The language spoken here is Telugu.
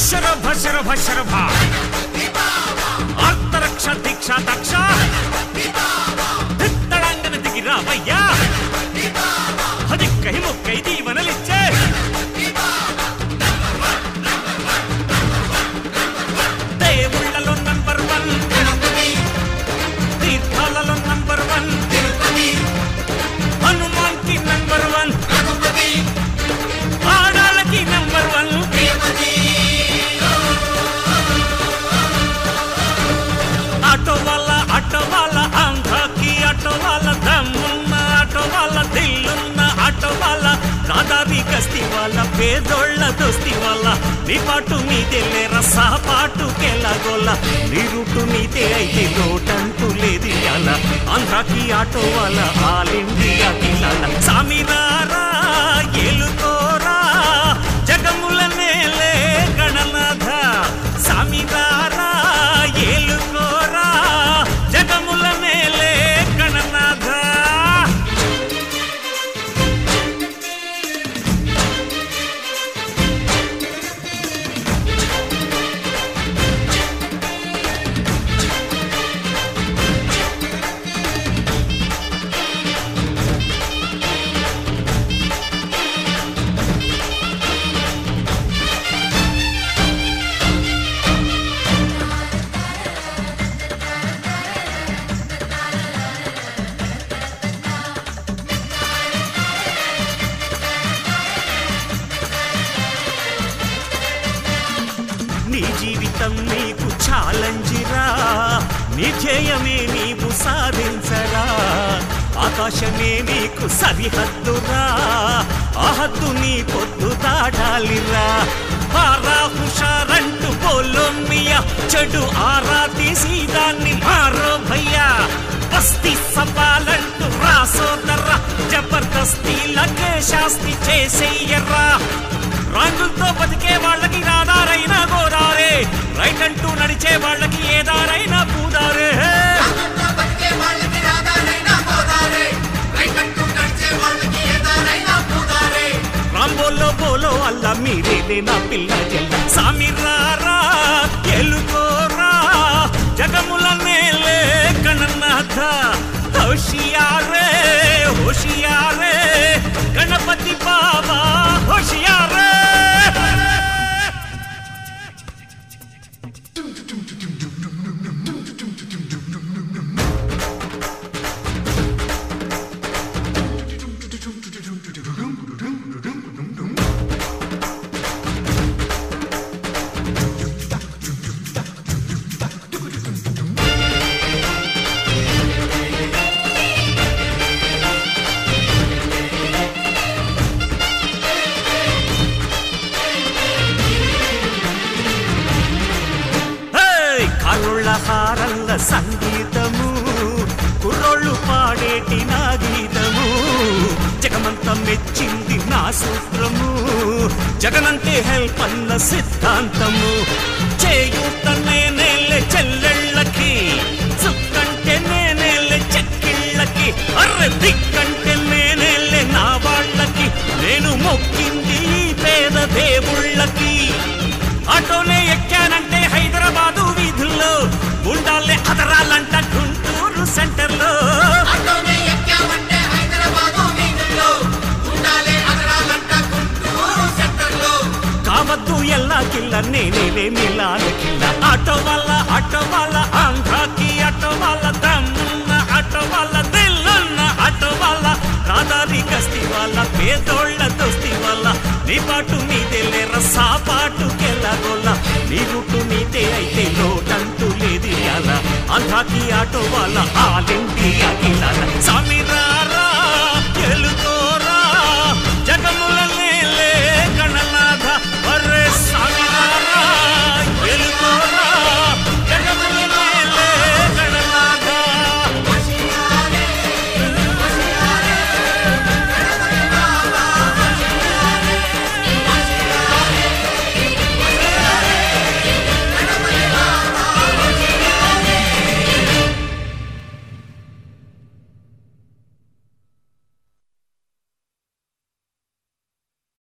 శరభ శరభ శరభ ఆర్తరక్ష దీక్ష దక్ష దిత్తడంగన దిగి రావయ్యా అదిక్కై ముక్కై దీవనలిచ్చే దేవుళ్ళలో నంబర్ వన్ తీర్థాలలో నంబర్ వన్ హనుమాన్ కి నంబర్ వన్ ఆడాలకి నంబర్ వన్ ఆటో వాళ్ళ ఆటో వాళ్ళ ఆంధ్రాకి ఆటో వాళ్ళ దమ్మున్న ఆటో వాళ్ళ దిల్లున్న ఆటో వాళ్ళ దాదాది గస్తి వాళ్ళ పేదోళ్ళ దోస్తి వాళ్ళ నీ పాటు నీదే లేరా సహపాటు కెలాగోళ్ళ నీ రూటు నీదే అయితే లోటంటూ లేదు ఇయాల ఆంధ్రాకి ఆటో వాళ్ళ ఆల్ ఇండియాకి లాల సామిరారా ఏలుకోరా జగముల నేలే గణనాథ సామిరారా ఏలుకోరా జగముల నేలే గణనాథ నీ జీవితం నీకు ఛాలెంజిరా నీ ధ్యేయమే నీవు సాధించరా ఆకాశమే నీకు సరిహద్దురా ఆ హద్దు నీ పొద్దు దాటాలిరా పారా హుషారంటూ పోలోమియా చెడు ఆరా తీసి దాన్ని మారో భయ్యా బస్తీ సవాలంటూ రాసోదర్రా జబర్దస్తీ లగే శాస్తి చేసేయర్రా రాంగులతో బతికే వాళ్ళకి రాదారైనా గోదారే రైట్ అంటూ నడిచే వాళ్ళకి ఏదారైనా పూదారే రాగంతో బతికే వాళ్ళకి రాగానైనా గోదారే రైకంటూ నడిచే వాళ్ళకి ఏదారైనా పూదారే రాంబోలో బోలో అల్ల మీరేలే నా పిల్ల జల్ల సామిరారా ఎలుకోరా జగముల నేలే గణనాథ హోషియారే హోషియారే గణపతి బాబా హోషియారే హేయ్! కాళ్ళ హారల్ల సంగీతము కుర్రోళ్ళు పాడేటి నా గీతము జగమంతా మెచ్చింది నా సూత్రము జగనంటే హెల్ప్ అన్న సిద్ధాంతము చేయూత నేనేలే చెల్లెళ్ళకి చుక్కంటే నేనేలే చెక్కిళ్ళకి అర్రె దిక్కంటే నేనేలే నా వాళ్ళకి నేను మొక్కింది ఈ పేద దేవుళ్ళకి ఆటోనే ఎక్కానంటే హైదరాబాదు వీధుల్లో గుండాలే అదరాలంట గుంటూరు సెంటర్లో ఆటోనే ఎక్కామంటే హైదరాబాదు వీధుల్లో ఉండాలే అదరాలంట గుంటూరు సెంటర్లో కావద్దు ఎల్లా కిల్ల నేనేలే మిలాల కిల్ల ఆటో వల్ల ఆటో వల్ల ఆంధ్రాకి ఆటో వల్ల దమ్మున్న ఆటో వల్ల దిల్లున్న ఆటో వల్ల రాదారి గస్తి వాళ్ళ పేదోళ్ళ దోస్తి వల్ల నీ పాటు నీదే లేర సాపాటు కెళ్ళగొల్ల నీ రూటు నీదే అయితే లోటంటూ లేదు ఇయాల ఆంధ్రాకి ఆటో వాళ్ళ ఆలింటి అఖిలాల సామిరా